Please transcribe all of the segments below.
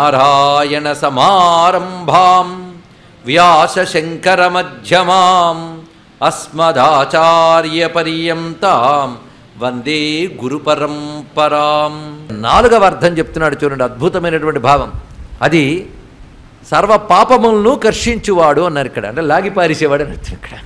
నారాయణ సమారంభాం వ్యాసశంకరమధ్యమాం అస్మదాచార్యపర్యంతాం వందే గురు పరంపరాం నాలుగవ అర్థం చెప్తున్నాడు చూడండి అద్భుతమైనటువంటి భావం అది సర్వ పాపములను కర్షించువాడు అన్నారు ఇక్కడ అంటే లాగి పారేసేవాడు అని అర్థం ఇక్కడ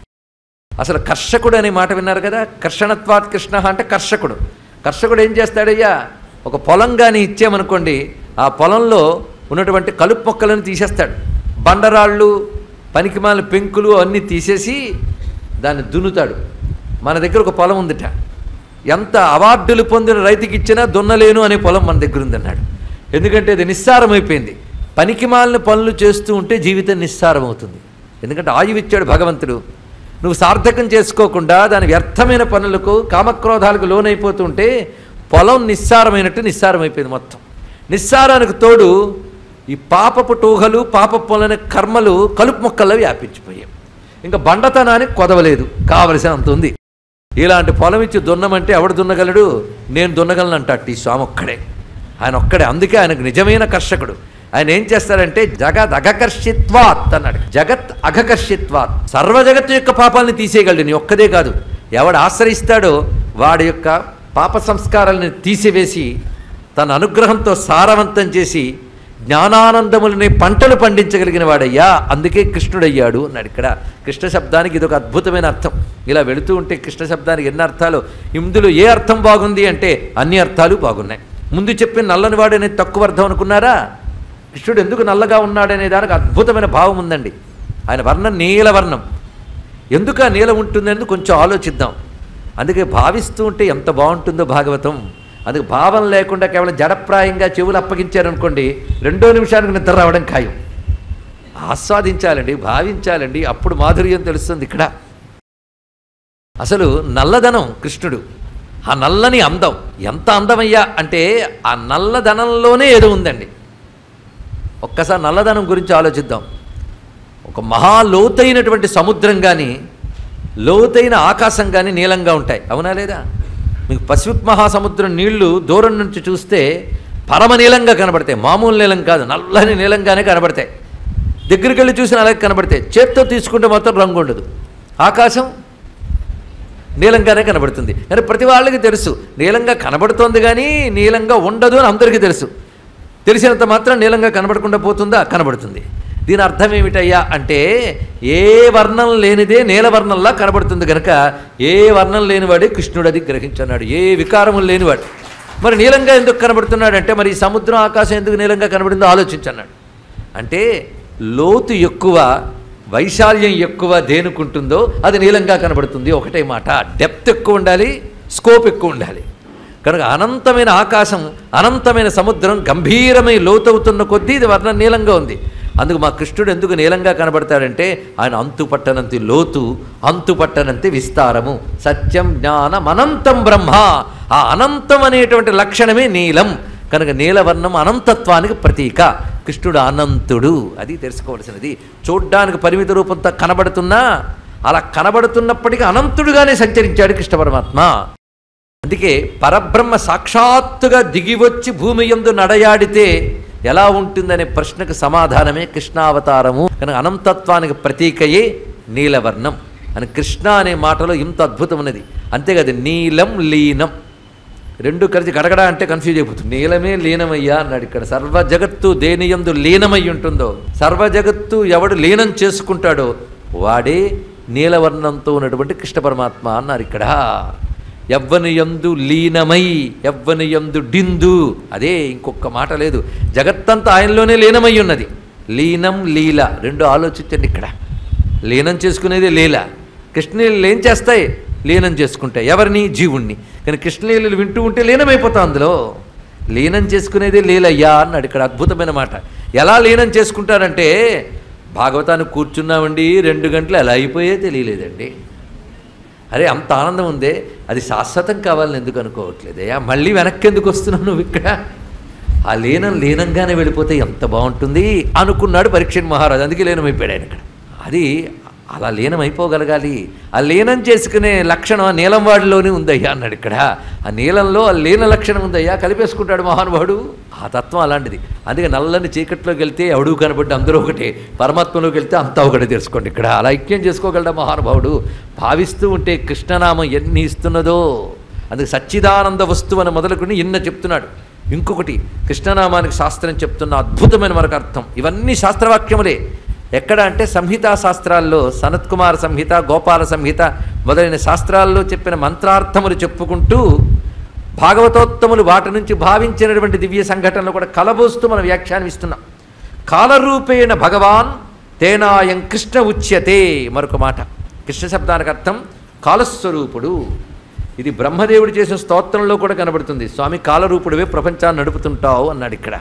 అసలు కర్షకుడు అనే మాట విన్నారు కదా కర్షణత్వాత్ కృష్ణ అంటే కర్షకుడు కర్షకుడు ఏం చేస్తాడయ్యా ఒక పొలం కానీ ఇచ్చామనుకోండి ఆ పొలంలో ఉన్నటువంటి కలుపు మొక్కలను తీసేస్తాడు బండరాళ్ళు పనికిమాల పెంకులు అన్నీ తీసేసి దాన్ని దున్నుతాడు మన దగ్గర ఒక పొలం ఉందిట ఎంత అవార్డులు పొందిన రైతుకి ఇచ్చినా దున్నలేను అనే పొలం మన దగ్గర ఉందన్నాడు ఎందుకంటే అది నిస్సారమైపోయింది పనికిమాలిన పనులు చేస్తూ ఉంటే జీవితం నిస్సారం అవుతుంది ఎందుకంటే ఆయువు ఇచ్చాడు భగవంతుడు నువ్వు సార్థకం చేసుకోకుండా దాని వ్యర్థమైన పనులకు కామక్రోధాలకు లోనైపోతుంటే పొలం నిస్సారమైనట్టు నిస్సారమైపోయింది మొత్తం నిస్సారానికి తోడు ఈ పాపపు టూహలు పాప పొలని కర్మలు కలుపు మొక్కల్లో వ్యాపించిపోయాయి ఇంకా బండతనానికి కొదవలేదు కావలసినంత ఉంది ఇలాంటి పొలం ఇచ్చి దున్నమంటే ఎవడు దున్నగలడు నేను దున్నగలను అంటాడు ఈ స్వామి ఒక్కడే ఆయన ఒక్కడే అందుకే ఆయనకు నిజమైన కర్షకుడు ఆయన ఏం చేస్తారంటే జగత్ అఘకర్షిత్వాత్ అన్నాడు జగత్ అఘకర్షిత్వాత్ సర్వ జగత్తు యొక్క పాపాలని తీసేయగలడు నీ ఒక్కదే కాదు ఎవడు ఆశ్రయిస్తాడో వాడి యొక్క పాప సంస్కారాలను తీసివేసి తన అనుగ్రహంతో సారవంతం చేసి జ్ఞానానందములని పంటలు పండించగలిగిన వాడయ్యా అందుకే కృష్ణుడయ్యాడు అన్నాడు ఇక్కడ కృష్ణ శబ్దానికి ఇది ఒక అద్భుతమైన అర్థం ఇలా వెళుతూ ఉంటే కృష్ణ శబ్దానికి ఎన్ని అర్థాలు ఇందులో ఏ అర్థం బాగుంది అంటే అన్ని అర్థాలు బాగున్నాయి ముందు చెప్పిన నల్లని వాడు అనేది తక్కువ అర్థం అనుకున్నారా కృష్ణుడు ఎందుకు నల్లగా ఉన్నాడనే దానికి అద్భుతమైన భావం ఉందండి ఆయన వర్ణం నీలవర్ణం ఎందుకు ఆ నీలం ఉంటుందని కొంచెం ఆలోచిద్దాం అందుకే భావిస్తూ ఉంటే ఎంత బాగుంటుందో భాగవతం అందుకు భావం లేకుండా కేవలం జడప్రాయంగా చెవులు అప్పగించారనుకోండి రెండో నిమిషానికి నిద్ర రావడం ఖాయం ఆస్వాదించాలండి భావించాలండి అప్పుడు మాధుర్యం తెలుస్తుంది ఇక్కడ అసలు నల్లదనం కృష్ణుడు ఆ నల్లని అందం ఎంత అందమయ్యా అంటే ఆ నల్లదనంలోనే ఏదో ఉందండి ఒక్కసారి నల్లదనం గురించి ఆలోచిద్దాం ఒక మహా లోతైనటువంటి సముద్రం కానీ లోతైన ఆకాశం కానీ నీలంగా ఉంటాయి అవునా లేదా మీకు పసిఫిక్ మహాసముద్రం నీళ్లు దూరం నుంచి చూస్తే పరమ నీలంగా కనబడతాయి మామూలు నీలం కాదు నల్లని నీలంగానే కనబడతాయి దగ్గరికి వెళ్ళి చూసిన అలాగే కనబడతాయి చేత్తో తీసుకుంటే మాత్రం రంగు ఉండదు ఆకాశం నీలంగానే కనబడుతుంది కానీ ప్రతి వాళ్ళకి తెలుసు నీలంగా కనబడుతోంది కానీ నీలంగా ఉండదు అని అందరికీ తెలుసు తెలిసినంత మాత్రం నీలంగా కనబడకుండా పోతుందా కనబడుతుంది దీని అర్థం ఏమిటయ్యా అంటే ఏ వర్ణం లేనిదే నీలవర్ణంలా కనబడుతుంది కనుక ఏ వర్ణం లేనివాడే కృష్ణుడు అది గ్రహించున్నాడు ఏ వికారము లేనివాడు మరి నీలంగా ఎందుకు కనబడుతున్నాడంటే మరి ఈ సముద్రం ఆకాశం ఎందుకు నీలంగా కనబడిందో ఆలోచించన్నాడు అంటే లోతు ఎక్కువ వైశాల్యం ఎక్కువ దేనికుంటుందో అది నీలంగా కనబడుతుంది ఒకటే మాట డెప్త్ ఎక్కువ ఉండాలి స్కోప్ ఎక్కువ ఉండాలి కనుక అనంతమైన ఆకాశం అనంతమైన సముద్రం గంభీరమై లోతవుతున్న కొద్దీ ఇది వర్ణం నీలంగా ఉంది అందుకు మా కృష్ణుడు ఎందుకు నీలంగా కనబడతాడంటే ఆయన అంతు పట్టనంతి లోతు అంతు పట్టనంతి విస్తారము సత్యం జ్ఞానం అనంతం బ్రహ్మ ఆ అనంతం అనేటువంటి లక్షణమే నీలం కనుక నీలవర్ణం అనంతత్వానికి ప్రతీక కృష్ణుడు అనంతుడు అది తెలుసుకోవాల్సినది చూడ్డానికి పరిమిత రూపంతో కనబడుతున్నా అలా కనబడుతున్నప్పటికీ అనంతుడుగానే సంచరించాడు కృష్ణ పరమాత్మ అందుకే పరబ్రహ్మ సాక్షాత్తుగా దిగివచ్చి భూమి యందు నడయాడితే ఎలా ఉంటుందనే ప్రశ్నకు సమాధానమే కృష్ణావతారము కనుక అనంతత్వానికి ప్రతీకయే నీలవర్ణం అని కృష్ణ అనే మాటలో ఇంత అద్భుతం ఉన్నది అంతేకాదు నీలం లీనం రెండు కలిసి గడగడ అంటే కన్ఫ్యూజ్ అయిపోతుంది నీలమే లీనమయ్యా అన్నాడు ఇక్కడ సర్వ జగత్తు దేనియందు లీనమై ఉంటుందో సర్వ జగత్తు ఎవడు లీనం చేసుకుంటాడో వాడే నీలవర్ణంతో ఉన్నటువంటి కృష్ణ పరమాత్మ అన్నారు ఇక్కడ ఎవ్వని యందు లీనమై ఎవ్వని యందు డిందు అదే ఇంకొక మాట లేదు జగత్తంతా ఆయనలోనే లీనమై ఉన్నది లీనం లీల రెండు ఆలోచించండి ఇక్కడ లీనం చేసుకునేది లీల కృష్ణలీలలు ఏం చేస్తాయి లీనం చేసుకుంటాయి ఎవరిని జీవుణ్ణి కానీ కృష్ణలీలలు వింటూ ఉంటే లీనమైపోతాం అందులో లీనం చేసుకునేది లీలయ్యా అన్నాడు ఇక్కడ అద్భుతమైన మాట ఎలా లీనం చేసుకుంటారంటే భాగవతానికి కూర్చున్నామండి రెండు గంటలు ఎలా అయిపోయే తెలియలేదండి అరే అంత ఆనందం ఉందే అది శాశ్వతం కావాలని ఎందుకు అనుకోవట్లేదయ్యా మళ్ళీ వెనక్కి ఎందుకు వస్తున్నావు నువ్వు ఇక్కడ ఆ లీనం లీనంగానే వెళ్ళిపోతే ఎంత బాగుంటుంది అనుకున్నాడు పరీక్షణ్ మహారాజు అందుకే లీనమైపోయాడు ఆయన ఇక్కడ అది అలా లీనమైపోగలగాలి ఆ లీనం చేసుకునే లక్షణం ఆ నీలం వాడిలోనే ఉందయ్యా అన్నాడు ఇక్కడ ఆ నీలంలో ఆ లీన లక్షణం ఉందయ్యా కలిపేసుకుంటాడు మహానుభావుడు ఆ తత్వం అలాంటిది అందుకే నల్లని చీకట్లోకి వెళ్తే ఎవడు కనబడ్డ అందరూ ఒకటే పరమాత్మలోకి వెళ్తే అంతా ఒకటే తెలుసుకోండి ఇక్కడ అలా ఐక్యం చేసుకోగలడా మహానుభావుడు భావిస్తూ ఉంటే కృష్ణనామం ఎన్ని ఇస్తున్నదో అందుకే సచ్చిదానంద వస్తువు అని మొదలుకొని ఇన్న చెప్తున్నాడు ఇంకొకటి కృష్ణనామానికి శాస్త్రం చెప్తున్న అద్భుతమైన మనకు అర్థం ఇవన్నీ శాస్త్రవాక్యములే ఎక్కడ అంటే సంహితా శాస్త్రాల్లో సనత్ కుమార సంహిత గోపాల సంహిత మొదలైన శాస్త్రాల్లో చెప్పిన మంత్రార్థములు చెప్పుకుంటూ భాగవతోత్తములు వాటి నుంచి భావించినటువంటి దివ్య సంఘటనలు కూడా కలబోస్తూ మనం వ్యాఖ్యానం ఇస్తున్నాం కాలరూపేణ భగవాన్ తేనాయం కృష్ణ ఉచ్యతే మరొక మాట కృష్ణ శబ్దానికి అర్థం కాలస్వరూపుడు ఇది బ్రహ్మదేవుడు చేసిన స్తోత్రంలో కూడా కనబడుతుంది స్వామి కాలరూపుడివే ప్రపంచాన్ని నడుపుతుంటావు అన్నాడు ఇక్కడ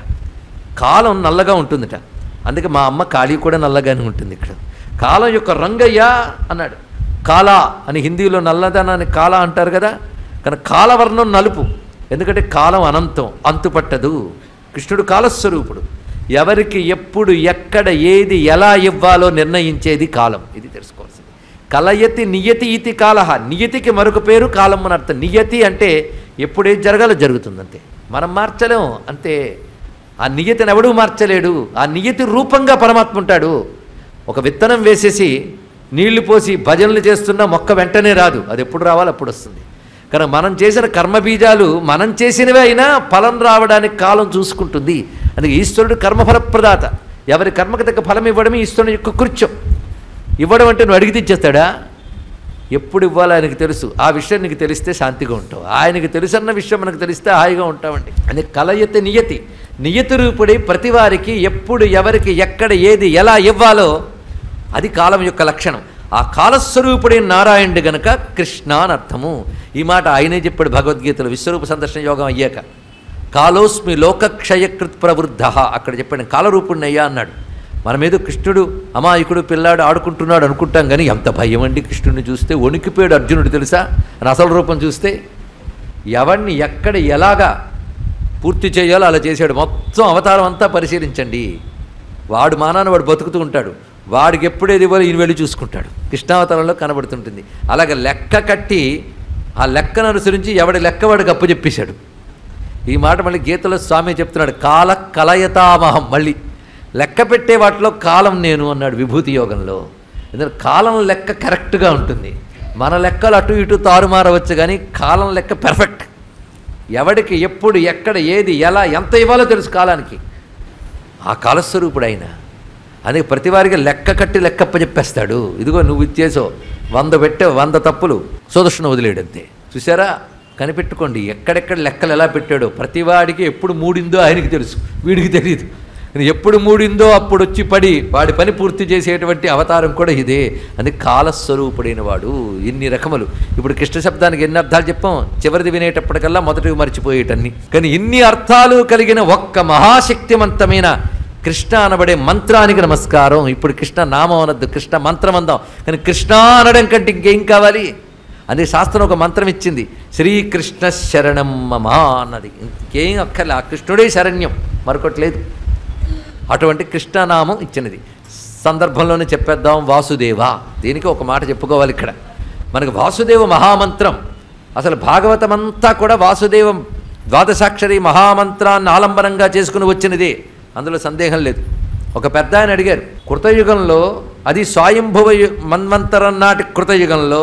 కాలం నల్లగా ఉంటుందిట అందుకే మా అమ్మ కాళీ కూడా నల్లగానే ఉంటుంది ఇక్కడ కాలం యొక్క రంగయ్య అన్నాడు కాలా అని హిందీలో నల్లదనాన్ని కాలా అంటారు కదా కానీ కాలవర్ణం నలుపు ఎందుకంటే కాలం అనంతం అంతుపట్టదు కృష్ణుడు కాలస్వరూపుడు ఎవరికి ఎప్పుడు ఎక్కడ ఏది ఎలా ఇవ్వాలో నిర్ణయించేది కాలం ఇది తెలుసుకోవాల్సింది కలయతి నియతి ఇతి కాలహ నియతికి మరొక పేరు కాలం అని అర్థం నియతి అంటే ఎప్పుడేది జరగాలో జరుగుతుంది అంతే మనం మార్చలేం అంతే ఆ నియతిని ఎవడూ మార్చలేడు ఆ నియతి రూపంగా పరమాత్మ ఉంటాడు ఒక విత్తనం వేసేసి నీళ్లు పోసి భజనలు చేస్తున్న మొక్క వెంటనే రాదు అది ఎప్పుడు రావాలి అప్పుడు వస్తుంది కానీ మనం చేసిన కర్మబీజాలు మనం చేసినవే అయినా ఫలం రావడానికి కాలం చూసుకుంటుంది అందుకే ఈశ్వరుడు కర్మఫలప్రదాత ఎవరి కర్మకు తగ్గ ఫలం ఇవ్వడమే ఈశ్వరుని యొక్క కృత్యం ఇవ్వడం అంటే నువ్వు అడిగితే ఇచ్చేస్తాడా ఎప్పుడు ఇవ్వాలో ఆయనకి తెలుసు ఆ విషయం నీకు తెలిస్తే శాంతిగా ఉంటావు ఆయనకి తెలుసు అన్న విషయం మనకు తెలిస్తే హాయిగా ఉంటామండి అని కలయతి నియతి నియతి రూపుడి ప్రతి వారికి ఎప్పుడు ఎవరికి ఎక్కడ ఏది ఎలా ఇవ్వాలో అది కాలం యొక్క లక్షణం ఆ కాలస్వరూపుడి నారాయణుడు గనక కృష్ణ అని అర్థము ఈ మాట ఆయనే చెప్పాడు భగవద్గీతలో విశ్వరూప సందర్శన యోగం అయ్యాక కాలోస్మి లోకక్షయకృత్ ప్రవృద్ధ అక్కడ చెప్పాడు కాలరూపుణ్ణి అయ్యా అన్నాడు మన మీద కృష్ణుడు అమాయకుడు పిల్లాడు ఆడుకుంటున్నాడు అనుకుంటాం కానీ ఎంత భయం అండి కృష్ణుడిని చూస్తే వణికిపోయాడు అర్జునుడు తెలుసా అని అసలు రూపం చూస్తే ఎవరిని ఎక్కడ ఎలాగా పూర్తి చేయాలో అలా చేశాడు మొత్తం అవతారం అంతా పరిశీలించండి వాడు మానాన వాడు బతుకుతూ ఉంటాడు వాడికి ఎప్పుడేది ఇవ్వాలో ఈయన వెళ్ళి చూసుకుంటాడు కృష్ణావతారంలో కనబడుతుంటుంది అలాగే లెక్క కట్టి ఆ లెక్కను అనుసరించి ఎవడి లెక్క వాడికి అప్పచెప్పేశాడు ఈ మాట మళ్ళీ గీతలో స్వామి చెప్తున్నాడు కాల కలయతామహం మళ్ళీ లెక్క పెట్టే వాటిలో కాలం నేను అన్నాడు విభూతి యోగంలో ఎందుకంటే కాలం లెక్క కరెక్ట్గా ఉంటుంది మన లెక్కలు అటు ఇటు తారుమారవచ్చు కానీ కాలం లెక్క పెర్ఫెక్ట్ ఎవడికి ఎప్పుడు ఎక్కడ ఏది ఎలా ఎంత ఇవ్వాలో తెలుసు కాలానికి ఆ కాలస్వరూపుడు ఆయన అందుకే ప్రతి వారికి లెక్క కట్టి లెక్కప్ప చెప్పేస్తాడు ఇదిగో నువ్వు ఇచ్చేసో వంద పెట్టే వంద తప్పులు సోదర్శన వదిలేడు అంతే చూసారా కనిపెట్టుకోండి ఎక్కడెక్కడ లెక్కలు ఎలా పెట్టాడో ప్రతివాడికి ఎప్పుడు మూడిందో ఆయనకి తెలుసు వీడికి తెలియదు కానీ ఎప్పుడు మూడిందో అప్పుడు వచ్చి పడి వాడి పని పూర్తి చేసేటువంటి అవతారం కూడా ఇదే అది కాలస్వరూపుడైన వాడు ఇన్ని రకములు ఇప్పుడు కృష్ణ శబ్దానికి ఎన్ని అర్థాలు చెప్పాం చివరిది వినేటప్పటికల్లా మొదటివి మర్చిపోయేటన్ని కానీ ఇన్ని అర్థాలు కలిగిన ఒక్క మహాశక్తివంతమైన కృష్ణ అనబడే మంత్రానికి నమస్కారం ఇప్పుడు కృష్ణ నామం అనద్దు కృష్ణ మంత్రం అందాం కానీ కృష్ణ అనడం కంటే ఇంకేం కావాలి అదే శాస్త్రం ఒక మంత్రం ఇచ్చింది శ్రీకృష్ణ శరణం మమ అన్నది ఇంకేం అక్కర్లే ఆ కృష్ణుడే శరణ్యం మరొకటి లేదు అటువంటి కృష్ణనామం ఇచ్చినది సందర్భంలోనే చెప్పేద్దాం వాసుదేవ దీనికి ఒక మాట చెప్పుకోవాలి ఇక్కడ మనకు వాసుదేవ మహామంత్రం అసలు భాగవతమంతా కూడా వాసుదేవం ద్వాదశాక్షరి మహామంత్రాన్ని ఆలంబనంగా చేసుకుని వచ్చినదే అందులో సందేహం లేదు ఒక పెద్ద ఆయన అడిగారు కృతయుగంలో అది స్వయంభువ యు- మన్వంతరం నాటి కృతయుగంలో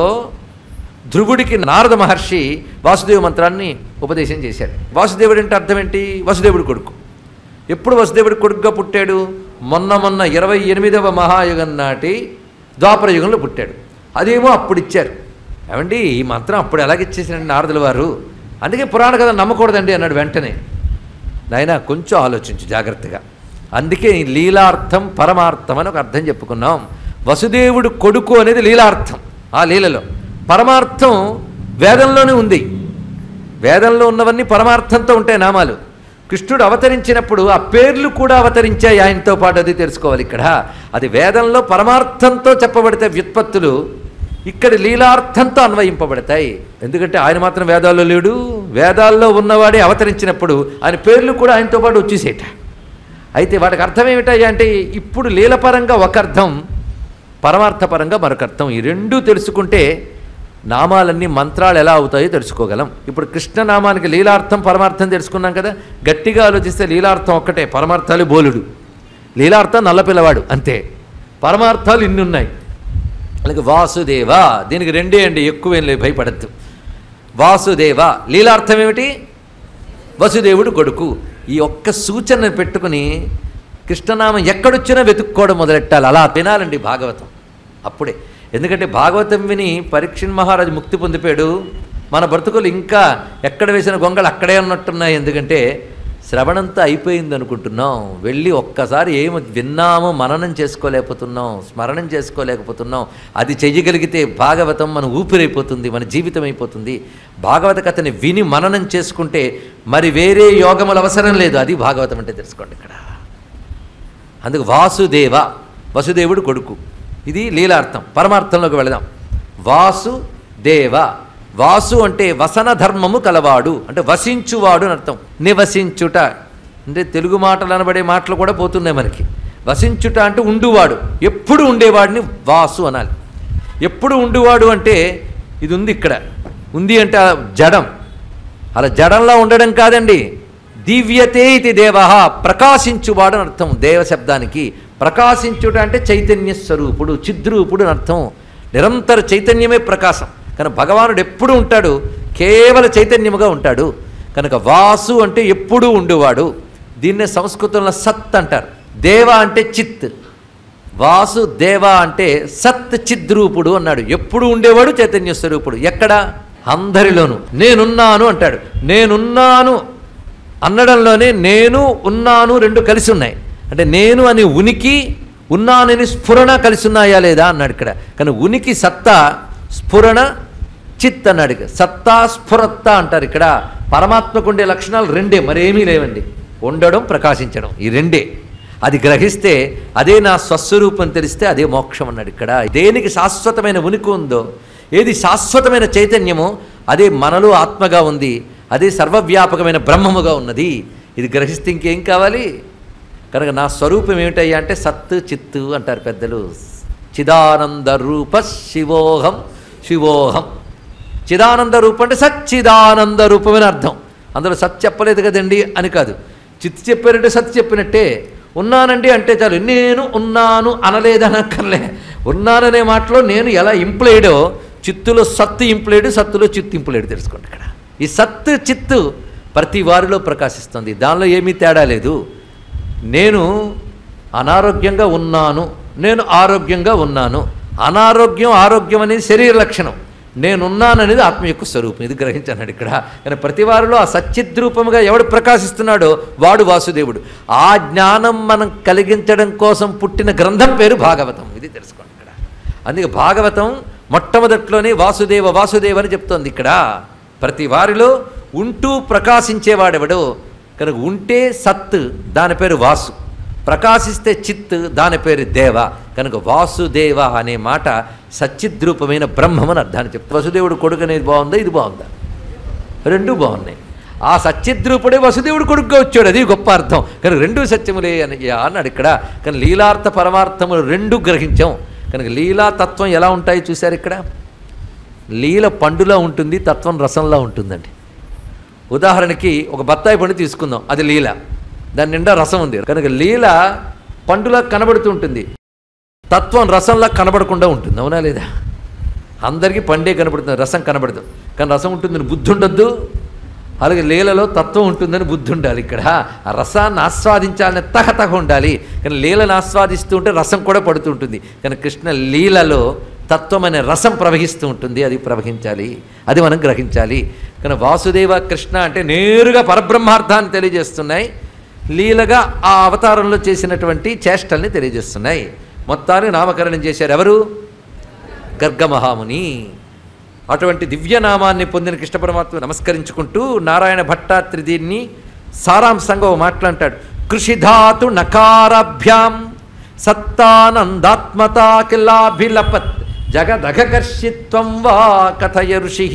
ధ్రువుడికి నారద మహర్షి వాసుదేవ మంత్రాన్ని ఉపదేశం చేశాడు వాసుదేవుడు అంటే అర్థం ఏంటి వసుదేవుడి కొడుకు ఎప్పుడు వసుదేవుడి కొడుకుగా పుట్టాడు మొన్న మొన్న ఇరవై ఎనిమిదవ మహాయుగం నాటి ద్వాపర యుగంలో పుట్టాడు అదేమో అప్పుడు ఇచ్చారు ఏమండి ఈ మంత్రం అప్పుడు ఎలాగిచ్చేసారండి నారదుల వారు అందుకే పురాణ కథ నమ్మకూడదండి అన్నాడు వెంటనే నాయన కొంచెం ఆలోచించు జాగ్రత్తగా అందుకే ఈ లీలార్థం పరమార్థం అని ఒక అర్థం చెప్పుకున్నాం వసుదేవుడు కొడుకు అనేది లీలార్థం ఆ లీలలో పరమార్థం వేదంలోనే ఉంది వేదంలో ఉన్నవన్నీ పరమార్థంతో ఉంటాయి నామాలు కృష్ణుడు అవతరించినప్పుడు ఆ పేర్లు కూడా అవతరించాయి ఆయనతో పాటు అది తెలుసుకోవాలి ఇక్కడ అది వేదంలో పరమార్థంతో చెప్పబడితే వ్యుత్పత్తులు ఇక్కడ లీలార్థంతో అన్వయింపబడతాయి ఎందుకంటే ఆయన మాత్రం వేదాల్లో లేడు వేదాల్లో ఉన్నవాడే అవతరించినప్పుడు ఆయన పేర్లు కూడా ఆయనతో పాటు వచ్చేసేట అయితే వాటికి అర్థం ఏమిటయ్యా అంటే ఇప్పుడు లీలపరంగా ఒక అర్థం పరమార్థపరంగా మరొక అర్థం ఈ రెండూ తెలుసుకుంటే నామాలన్నీ మంత్రాలు ఎలా అవుతాయో తెలుసుకోగలం ఇప్పుడు కృష్ణనామానికి లీలార్థం పరమార్థం తెలుసుకున్నాం కదా గట్టిగా ఆలోచిస్తే లీలార్థం ఒక్కటే పరమార్థాలు బోలుడు లీలార్థం నల్లపిల్లవాడు అంతే పరమార్థాలు ఇన్ని ఉన్నాయి అలాగే వాసుదేవ దీనికి రెండే అండి ఎక్కువేం లేదు భయపడద్దు వాసుదేవ లీలార్థం ఏమిటి వసుదేవుడు కొడుకు ఈ ఒక్క సూచన పెట్టుకుని కృష్ణనామం ఎక్కడొచ్చినా వెతుక్కోవడం మొదలెట్టాలి అలా వినాలండి భాగవతం అప్పుడే ఎందుకంటే భాగవతం విని పరీక్షణ్ మహారాజు ముక్తి పొందిపోయాడు మన బ్రతుకులు ఇంకా ఎక్కడ వేసిన గొంగళి అక్కడే ఉన్నట్టున్నాయి ఎందుకంటే శ్రవణంతా అయిపోయింది అనుకుంటున్నాం వెళ్ళి ఒక్కసారి ఏమి విన్నామో మననం చేసుకోలేకపోతున్నాం స్మరణం చేసుకోలేకపోతున్నాం అది చెయ్యగలిగితే భాగవతం మన ఊపిరైపోతుంది మన జీవితం అయిపోతుంది భాగవత కథని విని మననం చేసుకుంటే మరి వేరే యోగములు అవసరం లేదు అది భాగవతం అంటే తెలుసుకోండి ఇక్కడ అందుకు వాసుదేవ వసుదేవుడు కొడుకు ఇది లీలార్థం పరమార్థంలోకి వెళదాం వాసుదేవ వాసు అంటే వసన ధర్మము కలవాడు అంటే వసించువాడు అని అర్థం నివసించుట అంటే తెలుగు మాటలు అనబడే మాటలు కూడా పోతున్నాయి మనకి వసించుట అంటే ఉండువాడు ఎప్పుడు ఉండేవాడిని వాసు అనాలి ఎప్పుడు ఉండువాడు అంటే ఇది ఉంది ఇక్కడ ఉంది అంటే ఆ జడం అలా జడంలో ఉండడం కాదండి దివ్యతే ఇది దేవ ప్రకాశించువాడు అని అర్థం దేవ శబ్దానికి ప్రకాశించుట అంటే చైతన్య స్వరూపుడు చిద్రూపుడు అని అర్థం నిరంతర చైతన్యమే ప్రకాశం కానీ భగవానుడు ఎప్పుడు ఉంటాడు కేవల చైతన్యముగా ఉంటాడు కనుక వాసు అంటే ఎప్పుడూ ఉండేవాడు దీన్నే సంస్కృతంలో సత్ అంటారు దేవ అంటే చిత్ వాసు దేవ అంటే సత్ చిద్రూపుడు అన్నాడు ఎప్పుడు ఉండేవాడు చైతన్య స్వరూపుడు ఎక్కడ అందరిలోనూ నేనున్నాను అంటాడు నేనున్నాను అనడంలోనే నేను ఉన్నాను రెండు కలిసి ఉన్నాయి అంటే నేను అని ఉనికి ఉన్నానని స్ఫురణ కలిసి ఉన్నాయా లేదా అన్నాడు ఇక్కడ కానీ ఉనికి సత్తా స్ఫురణ చిత్ అన్నాడు ఇక్కడ. సత్తా స్ఫురత్త అంటారు ఇక్కడ పరమాత్మకు ఉండే లక్షణాలు రెండే మరేమీ లేవండి ఉండడం ప్రకాశించడం ఈ రెండే అది గ్రహిస్తే అదే నా స్వస్వరూపం తెలిస్తే అదే మోక్షం అన్నాడు ఇక్కడ దేనికి శాశ్వతమైన ఉనికి ఉందో ఏది శాశ్వతమైన చైతన్యమో అదే మనలో ఆత్మగా ఉంది అదే సర్వవ్యాపకమైన బ్రహ్మముగా ఉన్నది ఇది గ్రహిస్తే ఇంకేం కావాలి కనుక నా స్వరూపం ఏమిటయ్యా అంటే సత్ చిత్తు అంటారు పెద్దలు చిదానంద రూప శివోహం శివోహం చిదానంద రూపం అంటే సచ్చిదానంద రూపమని అర్థం అందులో సత్ చెప్పలేదు కదండి అని కాదు చిత్ చెప్పారంటే సత్ చెప్పినట్టే ఉన్నానండి అంటే చాలు నేను ఉన్నాను అనలేదనక్కర్లే ఉన్నాననే మాటలో నేను ఎలా ఇంప్లైడో చిత్తులో సత్తు ఇంప్లైడ్ సత్తులో చిత్తు ఇంప్లైడ్ తెలుసుకోండి ఇక్కడ ఈ సత్తు చిత్తు ప్రతి వారిలో ప్రకాశిస్తుంది దానిలో ఏమీ తేడా లేదు నేను అనారోగ్యంగా ఉన్నాను నేను ఆరోగ్యంగా ఉన్నాను అనారోగ్యం ఆరోగ్యం అనేది శరీర లక్షణం నేనున్నాననేది ఆత్మ యొక్క స్వరూపం ఇది గ్రహించన్నాడు ఇక్కడ కానీ ప్రతి వారిలో ఆ సచ్చిద్రూపముగా ఎవడు ప్రకాశిస్తున్నాడో వాడు వాసుదేవుడు ఆ జ్ఞానం మనం కలిగించడం కోసం పుట్టిన గ్రంథం పేరు భాగవతం ఇది తెలుసుకోండి ఇక్కడ అందుకే భాగవతం మొట్టమొదట్లోనే వాసుదేవ వాసుదేవ అని చెప్తోంది ఇక్కడ ప్రతి వారిలో ఉంటూ ప్రకాశించేవాడెవడో కనుక ఉంటే సత్ దాని పేరు వాసు ప్రకాశిస్తే చిత్ దాని పేరు దేవ కనుక వాసుదేవ అనే మాట సచ్చిద్రూపమైన బ్రహ్మం అని అర్థాన్ని చెప్తా వసుదేవుడు కొడుకు అనేది బాగుందా ఇది బాగుందా రెండు బాగున్నాయి ఆ సత్యద్రూపుడే వసుదేవుడు కొడుకుగా వచ్చాడు అది గొప్ప అర్థం కానీ రెండు సత్యములే అని అన్నాడు ఇక్కడ కానీ లీలార్థ పరమార్థములు రెండు గ్రహించాం కనుక లీలా తత్వం ఎలా ఉంటాయి చూశారు ఇక్కడ లీల పండులా ఉంటుంది తత్వం రసంలా ఉంటుందండి ఉదాహరణకి ఒక బత్తాయి పండు తీసుకుందాం అది లీల దాని నిండా రసం ఉంది కనుక లీల పండులా కనబడుతూ ఉంటుంది తత్వం రసంలా కనబడకుండా ఉంటుంది అవునా లేదా అందరికీ పండే కనబడుతుంది రసం కనబడదు కానీ రసం ఉంటుందని బుద్ధి ఉండొద్దు అలాగే లీలలో తత్వం ఉంటుందని బుద్ధి ఉండాలి ఇక్కడ ఆ రసాన్ని ఆస్వాదించాలని తహతహ ఉండాలి కానీ లీలను ఆస్వాదిస్తూ ఉంటే రసం కూడా పడుతూ ఉంటుంది కానీ కృష్ణ లీలలో తత్వం అనే రసం ప్రవహిస్తూ ఉంటుంది అది ప్రవహించాలి అది మనం గ్రహించాలి కానీ వాసుదేవ కృష్ణ అంటే నేరుగా పరబ్రహ్మార్థాన్ని తెలియజేస్తున్నాయి లీలగా ఆ అవతారంలో చేసినటువంటి చేష్టల్ని తెలియజేస్తున్నాయి మొత్తాన్ని నామకరణం చేశారు ఎవరు గర్గమహాముని అటువంటి దివ్యనామాన్ని పొందిన కృష్ణ పరమాత్మ నమస్కరించుకుంటూ నారాయణ భట్టాత్రి దీన్ని సారాంశంగా ఓ మాట్లాంటాడు కృషిధాతు నకారాభ్యాం సత్తానందాత్మతా కిలాభిలపత్ జగదఘకర్షిత్వం వా కథయ ఋషి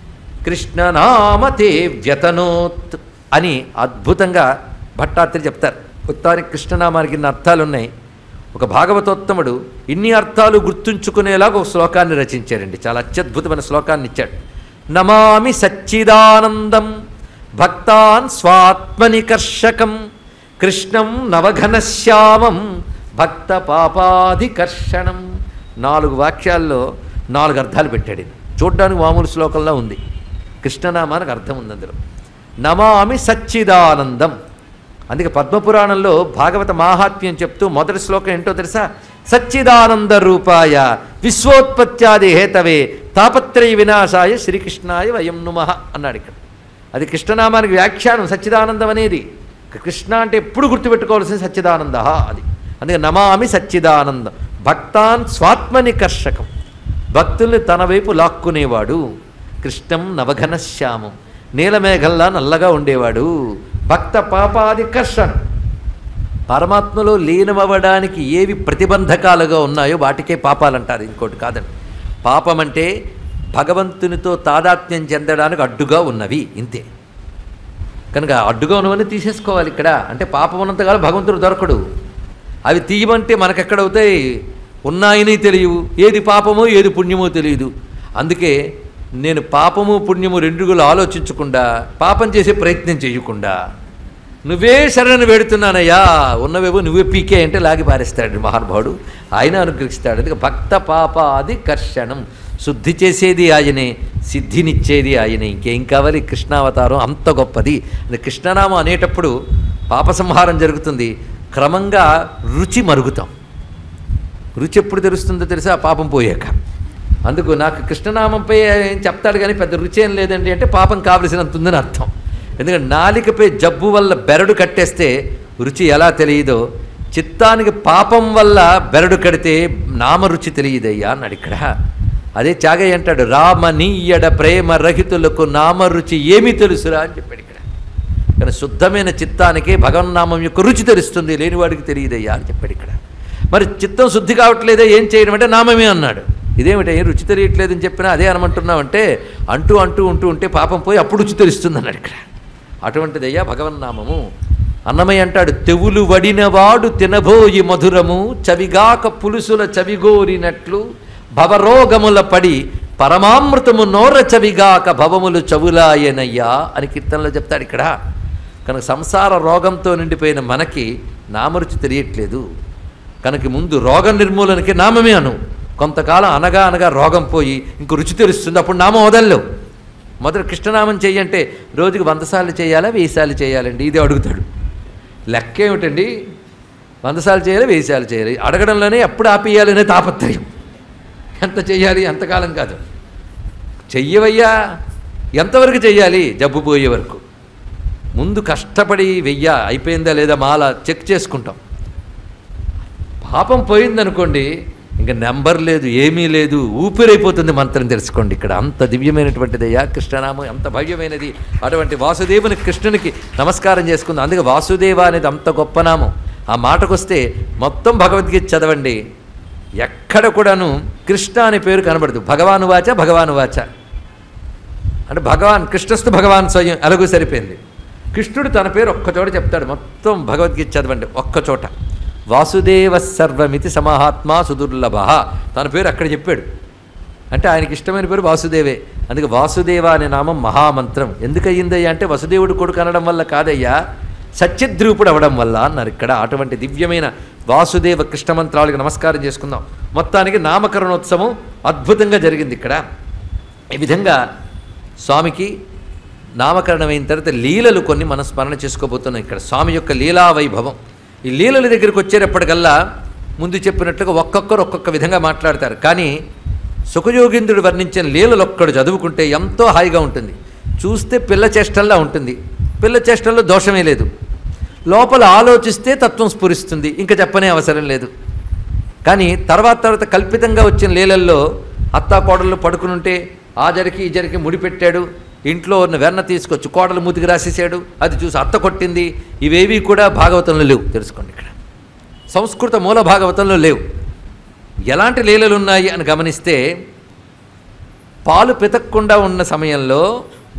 కృష్ణనామతే వ్యతనోత్ అని అద్భుతంగా భట్టాత్రి చెప్తారు ఉత్తానికి కృష్ణనామానికి ఇన్ని అర్థాలు ఉన్నాయి ఒక భాగవతోత్తముడు ఇన్ని అర్థాలు గుర్తుంచుకునేలాగా ఒక శ్లోకాన్ని రచించారండి చాలా అత్యద్భుతమైన శ్లోకాన్ని ఇచ్చాడు నమామి సచ్చిదానందం భక్తాన్ స్వాత్మనికర్షకం కృష్ణం నవఘనశ్యామం భక్త పాపాధికర్షణం నాలుగు వాక్యాల్లో నాలుగు అర్థాలు పెట్టాడు ఇది. చూడ్డానికి మామూలు శ్లోకంలో ఉంది కృష్ణనామానికి అర్థం ఉంది అందులో నమామి సచ్చిదానందం అందుకే పద్మపురాణంలో భాగవత మాహాత్మ్యం చెప్తూ మొదటి శ్లోకం ఏంటో తెలుసా సచ్చిదానంద రూపాయ విశ్వోత్పత్యాది హేతవే తాపత్రయ వినాశాయ శ్రీకృష్ణాయ వయం నుమః అన్నాడు ఇక్కడ అది కృష్ణనామానికి వ్యాఖ్యానం సచ్చిదానందం అనేది కృష్ణ అంటే ఎప్పుడు గుర్తుపెట్టుకోవాల్సిన సచ్చిదానంద అది అందుకే నమామి సచ్చిదానందం భక్తాన్ స్వాత్మనికర్షకం భక్తుల్ని తన వైపు లాక్కునేవాడు కృష్ణం నవఘనశ్యామం నీలమేఘల్లా నల్లగా ఉండేవాడు భక్త పాపాది కర్షణం పరమాత్మలో లీనమవ్వడానికి ఏవి ప్రతిబంధకాలుగా ఉన్నాయో వాటికే పాపాలంటారు ఇంకోటి కాదండి పాపం అంటే భగవంతునితో తాదాత్మ్యం చెందడానికి అడ్డుగా ఉన్నవి ఇంతే కనుక అడ్డుగా ఉన్నవన్నీ తీసేసుకోవాలి ఇక్కడ అంటే పాపం ఉన్నంతకాలం భగవంతుడు దొరకడు అవి తీయమంటే మనకెక్కడవుతాయి ఉన్నాయని తెలియవు ఏది పాపమో ఏది పుణ్యమో తెలియదు అందుకే నేను పాపము పుణ్యము రెండుగులు ఆలోచించకుండా పాపం చేసే ప్రయత్నం చేయకుండా నువ్వే శరణను వేడుతున్నానయ్యా ఉన్నవేవో నువ్వే పీకే అంటే లాగి పారేస్తాడు మహానుభావుడు ఆయన అనుగ్రహిస్తాడు అందుకే భక్త పాపాది కర్షణం శుద్ధి చేసేది ఆయనే సిద్ధినిచ్చేది ఆయనే ఇంకేం కావాలి కృష్ణావతారం అంత గొప్పది అది కృష్ణనామం అనేటప్పుడు పాప సంహారం జరుగుతుంది క్రమంగా రుచి మరుగుతాం రుచి ఎప్పుడు తెలుస్తుందో తెలుసా పాపం పోయాక అందుకు నాకు కృష్ణనామంపై ఏం చెప్తాడు కానీ పెద్ద రుచి ఏం లేదండి అంటే పాపం కావలసినంత ఉందని అర్థం ఎందుకంటే నాలికపై జబ్బు వల్ల బెరడు కట్టేస్తే రుచి ఎలా తెలియదో చిత్తానికి పాపం వల్ల బెరడు కడితే నామరుచి తెలియదయ్యా అన్నాడు ఇక్కడ అదే చాగయ్య అంటాడు రామనీయడ ప్రేమ రహితులకు నామరుచి ఏమి తెలుసురా అని చెప్పాడు ఇక్కడ కానీ శుద్ధమైన చిత్తానికి భగవన్నామం యొక్క రుచి తెలుస్తుంది లేనివాడికి తెలియదయ్యా అని చెప్పాడు ఇక్కడ మరి చిత్తం శుద్ధి కావట్లేదే ఏం చేయడం అంటే నామమే అన్నాడు ఇదేమిటి ఏం రుచి తెలియట్లేదని చెప్పినా అదే అనమంటున్నావంటే అంటూ అంటూ ఉంటూ ఉంటే పాపం పోయి అప్పుడు రుచి తెలుస్తుంది అన్నాడు ఇక్కడ అటువంటిదయ్యా భగవన్నామము అన్నమయ్య అంటాడు తెవులు వడినవాడు తినబోయి మధురము చవిగాక పులుసుల చవిగోరినట్లు భవరోగముల పడి పరమామృతము నోర చవిగాక భవములు చవులాయనయ్యా అని కీర్తనలో చెప్తాడు ఇక్కడ కనుక సంసార రోగంతో నిండిపోయిన మనకి నామరుచి తెలియట్లేదు కనుక ముందు రోగ నిర్మూలనకి నామమే అను కొంతకాలం అనగా అనగా రోగం పోయి ఇంక రుచి తెలుస్తుంది అప్పుడు నామం వదల్లేవు మొదట కృష్ణనామం చెయ్యంటే రోజుకి వంద సార్లు చేయాలా వెయ్యి సార్లు చేయాలండి ఇది అడుగుతాడు లెక్క ఏమిటండి వంద సార్లు చేయాలి వెయ్యి సార్లు చేయాలి అడగడంలోనే ఎప్పుడు ఆపేయాలనే తాపత్రయం ఎంత చెయ్యాలి ఎంతకాలం కాదు చెయ్యవయ్యా ఎంతవరకు చెయ్యాలి జబ్బు పోయే వరకు ముందు కష్టపడి వెయ్యా అయిపోయిందా లేదా మాల చెక్ చేసుకుంటాం పాపం పోయిందనుకోండి ఇంకా నెంబర్ లేదు ఏమీ లేదు ఊపిరైపోతుంది మంత్రం తెలుసుకోండి ఇక్కడ అంత దివ్యమైనటువంటిదయ్యా కృష్ణనామం ఎంత భవ్యమైనది అటువంటి వాసుదేవుని కృష్ణునికి నమస్కారం చేసుకుంది అందుకే వాసుదేవ అనేది అంత గొప్ప నామం ఆ మాటకొస్తే మొత్తం భగవద్గీత చదవండి ఎక్కడ కూడాను కృష్ణ అనే పేరు కనబడదు భగవాను వాచ భగవాను వాచ అంటే భగవాన్ కృష్ణస్థు భగవాన్ స్వయం ఎలాగూ సరిపోయింది కృష్ణుడు తన పేరు ఒక్కచోట చెప్తాడు మొత్తం భగవద్గీత చదవండి ఒక్కచోట వాసుదేవ సర్వమితి సమహాత్మా సుదుర్లభ తన పేరు అక్కడ చెప్పాడు అంటే ఆయనకి ఇష్టమైన పేరు వాసుదేవే అందుకే వాసుదేవ అనే నామం మహామంత్రం ఎందుకు అయ్యిందయ్యా అంటే వసుదేవుడు కొడుకు అనడం వల్ల కాదయ్యా సత్యద్రూపుడు అవడం వల్ల అన్నారు ఇక్కడ అటువంటి దివ్యమైన వాసుదేవ కృష్ణ మంత్రాలకు నమస్కారం చేసుకుందాం మొత్తానికి నామకరణోత్సవం అద్భుతంగా జరిగింది ఇక్కడ ఈ విధంగా స్వామికి నామకరణం అయిన తర్వాత లీలలు కొన్ని మనం స్మరణ చేసుకోబోతున్నాం ఇక్కడ స్వామి యొక్క లీలా వైభవం ఈ లీలల దగ్గరికి వచ్చేటప్పటికల్లా ముందు చెప్పినట్లుగా ఒక్కొక్కరు ఒక్కొక్క విధంగా మాట్లాడతారు కానీ సుఖయోగేంద్రుడు వర్ణించిన లీలలు ఒక్కడు చదువుకుంటే ఎంతో హాయిగా ఉంటుంది చూస్తే పిల్ల చేష్టల్లా ఉంటుంది పిల్ల చేష్టల్లో దోషమే లేదు లోపల ఆలోచిస్తే తత్వం స్ఫురిస్తుంది ఇంకా చెప్పనే అవసరం లేదు కానీ తర్వాత తర్వాత కల్పితంగా వచ్చిన లీలల్లో అత్తా కోడళ్ళు పడుకుని ఉంటే ఆ జరికి ఈ జరికి ముడిపెట్టాడు ఇంట్లో ఉన్న వెన్న తీసుకొచ్చి కోడలు మూతికి రాసేసాడు అది చూసి అత్త కొట్టింది ఇవేవి కూడా భాగవతంలో లేవు తెలుసుకోండి ఇక్కడ సంస్కృత మూల భాగవతంలో లేవు ఎలాంటి లీలలు ఉన్నాయి అని గమనిస్తే పాలు పితక్కుండా ఉన్న సమయంలో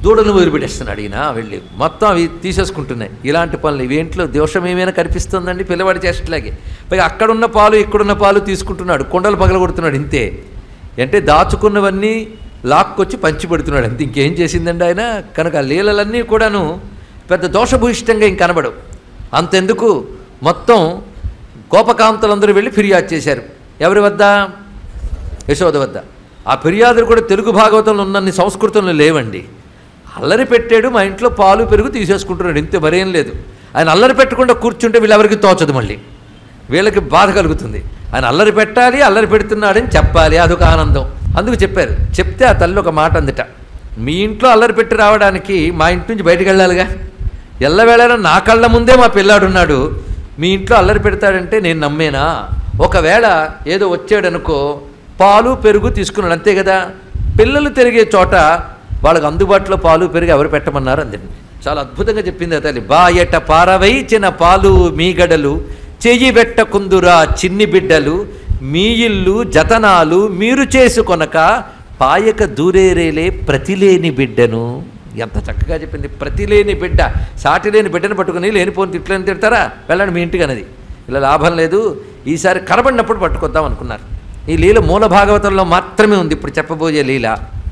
దూడను వదిలిపెట్టేస్తున్నాడు ఈయన వెళ్ళి మొత్తం అవి తీసేసుకుంటున్నాయి ఇలాంటి పనులు ఇవేంట్లో దోషం ఏమైనా కనిపిస్తుందండి పిల్లవాడి చేష్టలాగే పైగా అక్కడున్న పాలు ఇక్కడున్న పాలు తీసుకుంటున్నాడు కొండలు పగలగొడుతున్నాడు ఇంతే అంటే దాచుకున్నవన్నీ లాక్కొచ్చి పంచి పెడుతున్నాడు అంతే ఇంకేం చేసిందండి ఆయన కనుక ఆ లీలలన్నీ కూడాను పెద్ద దోషభూయిష్టంగా ఇంక కనబడవు అంతెందుకు మొత్తం గోపకాంతలందరూ వెళ్ళి ఫిర్యాదు చేశారు ఎవరి వద్ద యశోద వద్ద ఆ ఫిర్యాదులు కూడా తెలుగు భాగవతంలో ఉన్నన్ని సంస్కృతంలో లేవండి అల్లరి పెట్టాడు మా ఇంట్లో పాలు పెరుగు తీసేసుకుంటున్నాడు ఇంతే మరేం లేదు ఆయన అల్లరి పెట్టకుండా కూర్చుంటే వీళ్ళెవరికి తోచదు మళ్ళీ వీళ్ళకి బాధ కలుగుతుంది ఆయన అల్లరి పెట్టాలి అల్లరి పెడుతున్నాడని చెప్పాలి అదొక ఆనందం అందుకు చెప్పారు చెప్తే ఆ తల్లి ఒక మాట అందుట మీ ఇంట్లో అల్లరి పెట్టి రావడానికి మా ఇంటి నుంచి బయటకు వెళ్ళాలిగా ఎల్లవేళలా నా కళ్ళ ముందే మా పిల్లాడున్నాడు మీ ఇంట్లో అల్లరి పెడతాడంటే నేను నమ్మేనా ఒకవేళ ఏదో వచ్చాడనుకో పాలు పెరుగు తీసుకున్నాడు అంతే కదా పిల్లలు తిరిగే చోట వాళ్ళకి అందుబాటులో పాలు పెరుగు ఎవరు పెట్టమన్నారు అందండి చాలా అద్భుతంగా చెప్పింది ఆ తల్లి బాయట పారవైచిన పాలు మీగడలు చెయ్యి పెట్టకుందురా చిన్ని బిడ్డలు మీ ఇల్లు జతనాలు మీరు చేసుకొనక పాయక దూరేరేలే ప్రతిలేని బిడ్డను ఎంత చక్కగా చెప్పింది ప్రతిలేని బిడ్డ సాటి లేని బిడ్డను పట్టుకుని లేనిపోని తిట్లని తిడతారా వెళ్ళండి మీ ఇంటికి అన్నది ఇలా లాభం లేదు ఈసారి కనబడినప్పుడు పట్టుకొద్దాం అనుకున్నారు ఈ లీల మూల భాగవతంలో మాత్రమే ఉంది ఇప్పుడు చెప్పబోయే లీల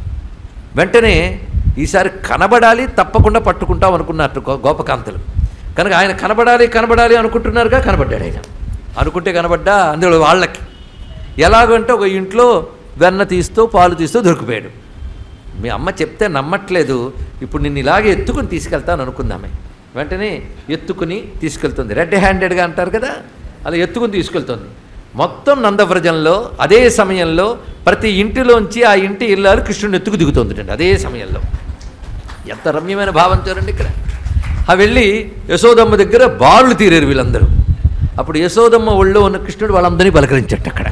వెంటనే ఈసారి కనబడాలి తప్పకుండా పట్టుకుంటాం అనుకున్నట్టు గో- గోపకాంతలు కనుక ఆయన కనబడాలి కనబడాలి అనుకుంటున్నారుగా కనబడ్డాడు ఆయన అనుకుంటే కనబడ్డా అందులో వాళ్ళకి ఎలాగంటే ఒక ఇంట్లో వెన్న తీస్తూ పాలు తీస్తూ దొరికిపోయాడు మీ అమ్మ చెప్తే నమ్మట్లేదు ఇప్పుడు నిన్ను ఇలాగే ఎత్తుకుని తీసుకెళ్తాను అనుకుందామే వెంటనే ఎత్తుకుని తీసుకెళ్తుంది రెడ్ హ్యాండెడ్గా అంటారు కదా అలా ఎత్తుకుని తీసుకెళ్తుంది మొత్తం నందవ్రజంలో అదే సమయంలో ప్రతి ఇంటిలోంచి ఆ ఇంటి ఇల్లాలు కృష్ణుని ఎత్తుకు దిగుతుంది అదే సమయంలో ఎంత రమ్యమైన భావం చూడండి ఇక్కడ ఆ వెళ్ళి యశోదమ్మ దగ్గర బారులు తీరారు వీళ్ళందరూ అప్పుడు యశోదమ్మ ఒళ్ళో ఉన్న కృష్ణుడు వాళ్ళందరినీ పలకరించట్టు అక్కడ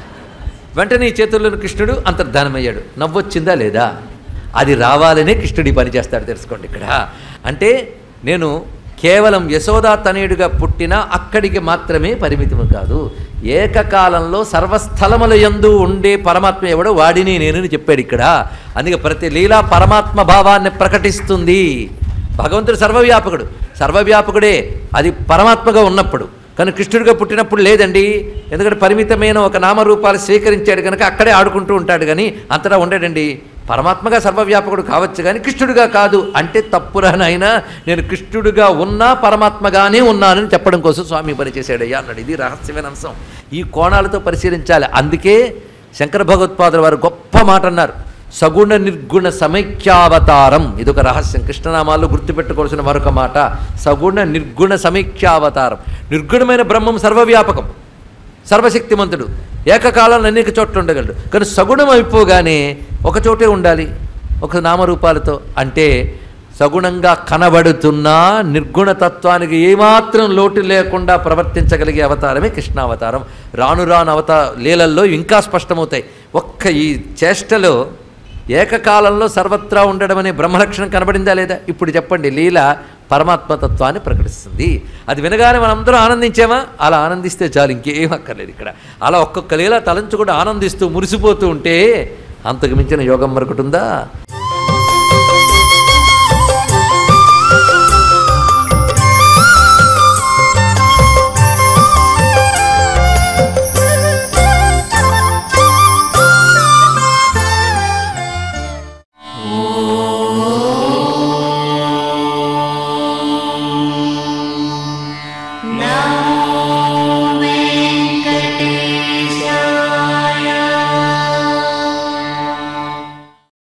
వెంటనే ఈ చేతుల్లోని కృష్ణుడు అంతర్ధానమయ్యాడు నవ్వొచ్చిందా లేదా అది రావాలనే కృష్ణుడు ఈ పని చేస్తాడు తెలుసుకోండి ఇక్కడ అంటే నేను కేవలం యశోదా తనయుడిగా పుట్టిన అక్కడికి మాత్రమే పరిమితం కాదు ఏకకాలంలో సర్వస్థలముల యందు ఉండే పరమాత్మ ఎవడో వాడిని నేను చెప్పాడు ఇక్కడ అందుకే ప్రతి లీలా పరమాత్మ భావాన్ని ప్రకటిస్తుంది భగవంతుడు సర్వవ్యాపకుడు సర్వవ్యాపకుడే అది పరమాత్మగా ఉన్నప్పుడు కానీ కృష్ణుడిగా పుట్టినప్పుడు లేదండి ఎందుకంటే పరిమితమైన ఒక నామరూపాలు స్వీకరించాడు కనుక అక్కడే ఆడుకుంటూ ఉంటాడు కానీ అంతటా ఉండడండి పరమాత్మగా సర్వవ్యాపకుడు కావచ్చు కానీ కృష్ణుడిగా కాదు అంటే తప్పురానైనా నేను కృష్ణుడిగా ఉన్నా పరమాత్మగానే ఉన్నానని చెప్పడం కోసం స్వామి పని చేశాడయ్యా అన్నాడు ఇది రహస్యమైన అంశం ఈ కోణాలతో పరిశీలించాలి అందుకే శంకర భగవత్పాదుల వారు గొప్ప మాట అన్నారు సగుణ నిర్గుణ సమైక్యావతారం ఇదొక రహస్యం కృష్ణనామాల్లో గుర్తుపెట్టుకోవాల్సిన మరొక మాట సగుణ నిర్గుణ సమైక్యావతారం నిర్గుణమైన బ్రహ్మం సర్వవ్యాపకం సర్వశక్తిమంతుడు ఏకకాలంలో అనేక చోట్ల ఉండగలడు కానీ సగుణం అయిపోగానే ఒక చోటే ఉండాలి ఒక నామరూపాలతో అంటే సగుణంగా కనబడుతున్నా నిర్గుణ తత్వానికి ఏమాత్రం లోటు లేకుండా ప్రవర్తించగలిగే అవతారమే కృష్ణావతారం రాను రాను అవతార లీలల్లో ఇంకా స్పష్టమవుతాయి ఒక్క ఈ చేష్టలో ఏకకాలంలో సర్వత్రా ఉండడం అనే బ్రహ్మలక్షణం కనబడిందా లేదా ఇప్పుడు చెప్పండి లీల పరమాత్మతత్వాన్ని ప్రకటిస్తుంది అది వినగానే మనందరం ఆనందించామా అలా ఆనందిస్తే చాలు ఇంకేం అక్కర్లేదు ఇక్కడ అలా ఒక్కొక్క లీల తలంచుకుంటూ ఆనందిస్తూ మురిసిపోతూ ఉంటే అంతకు మించిన యోగం మరొకటి ఉందా